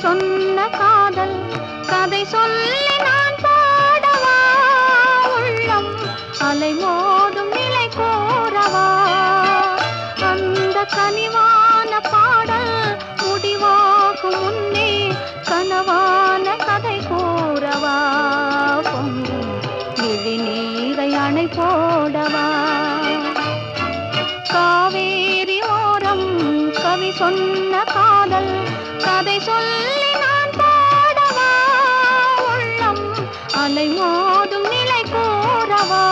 சொன்ன காதல் கதை சொல்லி நான் பாடவா உள்ளம் அலை மோதும் நிலை கோரவா அந்த கனிவான பாடல் முடிவாகும் முன்னே கனவான கதை கூறவா பொங்கும் விழி நீரை அணை போடவா காவேரி ஓரம் கவி சொன்ன காதல் கதை சொல்லி நான் பாடவா உள்ளம் அலை மோதும் நிலை கூறவா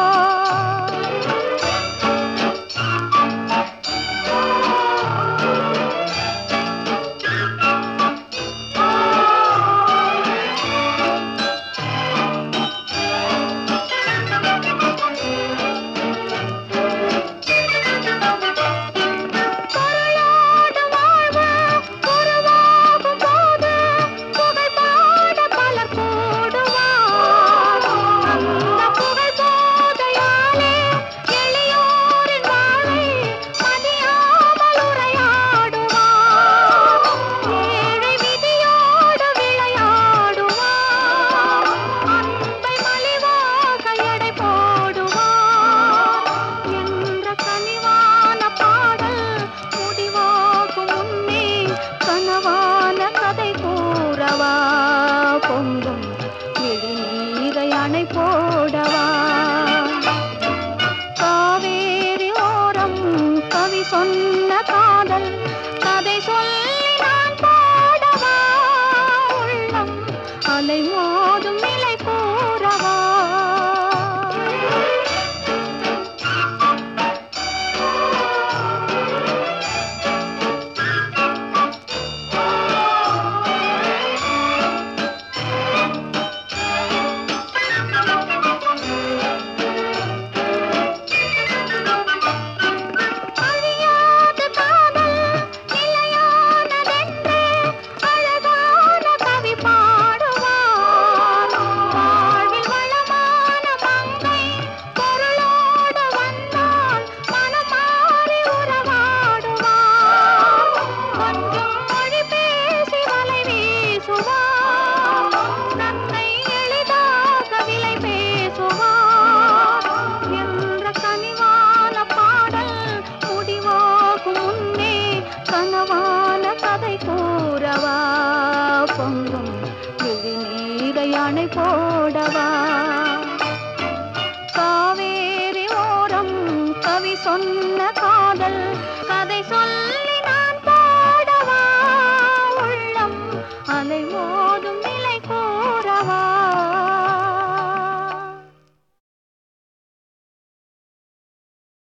பொருளோடு வாழ்வு உருவாகும் போது புகழ் பாட பலர் கூடுவார். அந்த புகழ் போதையாலே எளியோரின் வாழ்வை மதியாமல் உரையாடுவார். ஏழை விதியோடு விளையாடுவார். அன்பை மலிவாக எடை போடுவார். என்ற கனிவான பாடல் முடிவாகும் முன்னே கனவான கதை கூறவா பொங்கும் விழி நீரை அணை போடவா காவேரி ஓரம் கவி சொன்ன காதல் கதை சொல்லி நான் பாடவா உள்ளம் அலை மோதும் நிலை கூறவா அழியாத காதல் நிலையானதென்று அழகான கவி பாடுவார் வாழ்வில் வளமான மங்கை பொருளோடு வந்தால் மனம் மாறி உறவாடுவார் கொஞ்சம் மொழி பேசி வலை வீசுவார் நன்மை எளிதாக விலை பேசுவார் என்ற கனிவான பாடல் முடிவாகும் முன்னே கனவான கதை கூறவா பொங்கும் விழி நீரை அணை போடவா காவேரி ஓரம் கவி சொன்ன காதல் கதை சொல்லி நான் பாடவா உள்ளம் அலை மோ